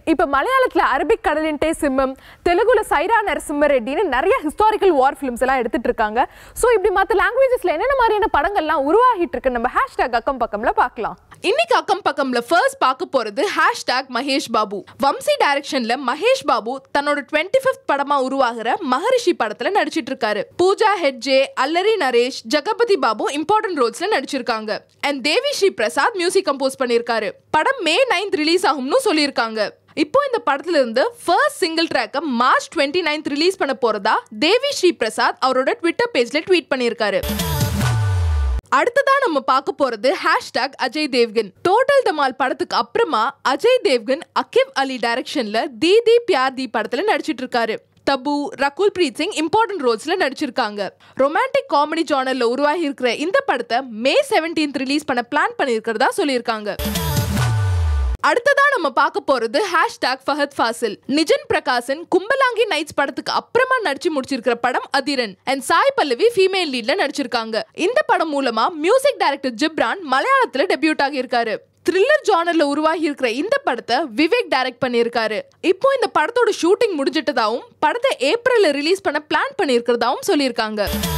இப்ப மலையாளத்துல அரபிக் கடலின்டே சிம்மம் தெலுங்குல சைரா நரசிம்ம ரெட்டின்னு நிறைய ஹிஸ்டாரிக்கல் வார் ஃபிலிம்ஸ் எல்லாம் எடுத்துட்டு இருக்காங்க சோ இப்படி மத்த லாங்குவேஜஸ்ல என்னென்ன மாதிரியான படங்கள்லாம் உருவாகிட்டு இருக்கு நம்ம ஹேஷ்டேக் அக்கம் பக்கம்ல பார்க்கலாம் இன்னைக்கு அக்கம் பக்கம்ல ஃபர்ஸ்ட் பார்க்க போறது ஹேஷ்டாக் மகேஷ் பாபு வம்சி டைரக்ஷன்ல மகேஷ் பாபு தன்னோட டுவெண்ட்டி ஃபிஃப்த் படமா உருவாகிற மகரிஷி படத்துல நடிச்சிட்டு இருக்காரு பூஜா ஹெட்ஜே அல்லரி நரேஷ் ஜெகபதி பாபு இம்பார்ட்டன்ட் ரோல்ஸ்ல நடிச்சிருக்காங்க and Devi Sri Prasad music compose பண்ணியிருக்காரு படம் மே நைன்த் ரிலீஸ் ஆகும்னு சொல்லியிருக்காங்க இப்போ இந்த படத்துல இருந்து ஃபர்ஸ்ட் சிங்கிள் ட்ராக்கை மார்ச் டுவெண்ட்டி நைன்த் ரிலீஸ் பண்ண போறதா தேவி ஸ்ரீ பிரசாத் அவரோட ட்விட்டர் பேஜ்ல ட்வீட் பண்ணியிருக்காரு அடுத்ததா நம்ம பார்க்க போறது ஹேஷ்டாக் அஜய் தேவ்கன் டோட்டல் தமால் படத்துக்கு அப்புறமா அஜய் தேவ்கன் அகிவ் அலி டைரக்ஷன்ல தீதி பியார் தி படத்துல நடிச்சிட்டு இருக்காரு தபு ரகுல் பிரீத் சிங் இம்பார்ட்டன்ட் ரோல்ஸ்ல நடிச்சிருக்காங்க ரொமான்டிக் காமெடி ஜானர்ல உருவாகி இருக்கிற இந்த படத்தை மே 17th ரிலீஸ் பண்ண பிளான் பண்ணியிருக்கிறதா சொல்லியிருக்காங்க அடுத்ததா நம்ம பார்க்க போறது ஹேஷ்டாக் ஃபஹத் ஃபாசில் நிஜன் பிரகாசன் கும்பலாங்கி நைட்ஸ் படத்துக்கு அப்புறமா நடிச்சு முடிச்சிருக்கிற படம் அதிரன் அண்ட் சாய் பல்லவி ஃபீமேல் லீட்ல நடிச்சிருக்காங்க இந்த படம் மூலமா மியூசிக் டைரக்டர் ஜிப்ரான் மலையாளத்துல டெபியூட் ஆகியிருக்காரு த்ரில்லர் ஜானர்ல உருவாகி இருக்கிற இந்த படத்தை விவேக் டைரக்ட் பண்ணியிருக்காரு இப்போ இந்த படத்தோட ஷூட்டிங் முடிஞ்சிட்டதாவும் படத்தை ஏப்ரல்ல ரிலீஸ் பண்ண பிளான் பண்ணியிருக்கிறதாவும் சொல்லியிருக்காங்க